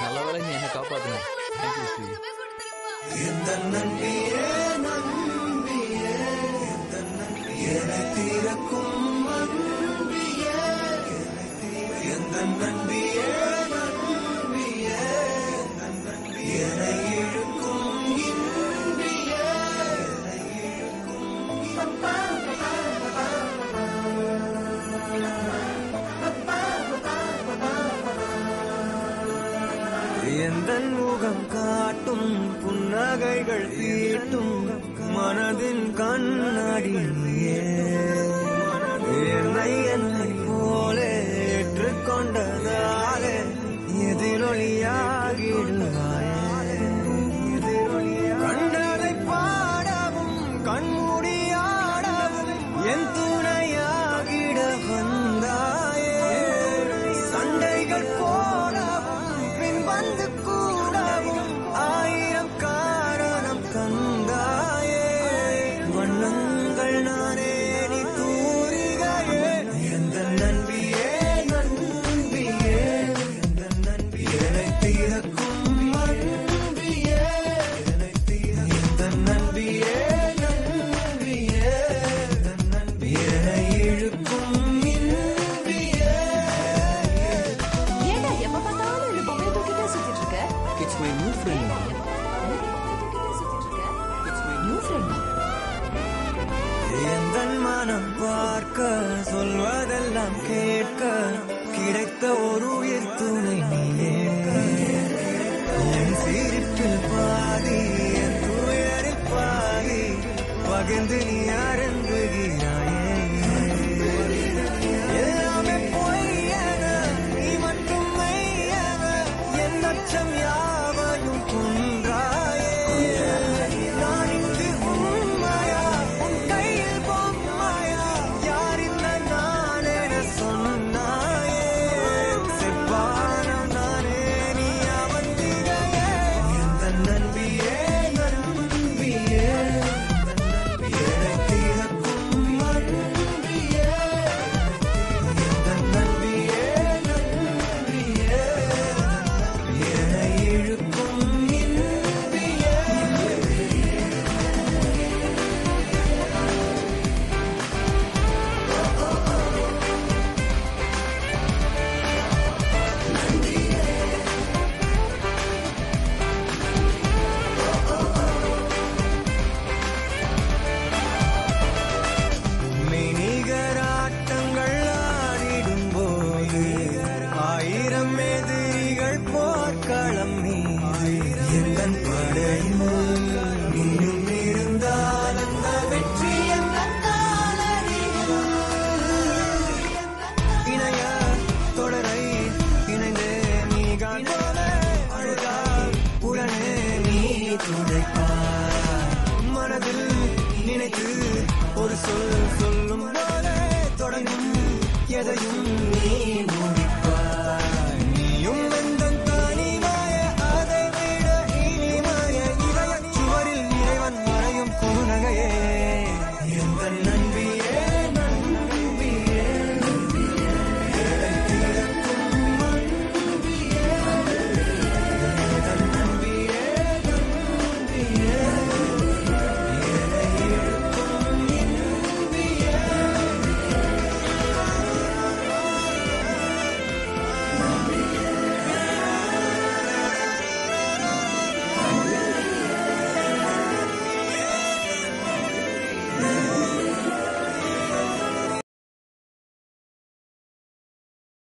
நல்ல வேலை நீ என்ன காப்பாத்தின தேங்க்யூ ஸ்ரீ எந்த நன்றியே நம்பியே எந்த நன்றியே திறக்கும் அன்பியே எந்த நன்றியே நம்பியே எந்த நன்றியே என்னை இழுக்கும் இன்பியே எந்த முகம் காட்டும் புன்னகைகள் தீட்டும் மனதின் கண்ணாடி நீயே என்னை என்னை போலே ஏற்றுக்கொண்டதாலே எதிரொலியாகிடுவாயே கண்டதை பாடவும் கண்மூடியாடவும் என் துணையாகிட வந்தாயே சண்டைகள் போடவும் பின் வந்து கூடவும் ஆயிரம் காரணம் தந்தாயே வண்ணங்கள் நானே நீ தூரிகையே எந்த நன்பியே நன்பியே எந்த நன்பியே என்னை தீரக்கும் அன்பியே என்னை தீர எந்த நன்பியே நன்பியே எந்த நன்பியே என்னை இழுக்கும் இன்பியே ஏன்டா எப்ப பார்த்தாலும் இந்த பொம்மையை தூக்கிட்டே சுத்திட்டு இருக்க இட்ஸ் மை நியூ ஃப்ரெண்ட் தூக்கிட்டே சுத்திட்டு இருக்க நியூ ஃப்ரெண்ட் எந்தன் மனம் பார்க்க சொல்வதெல்லாம் கேட்க கிடைத்த ஒரு உயிர் துணை நீயே என் சிரிப்பில் பாதி என் துயரில் பாதி பகிர்ந்து நீ அருந்துகிறாயே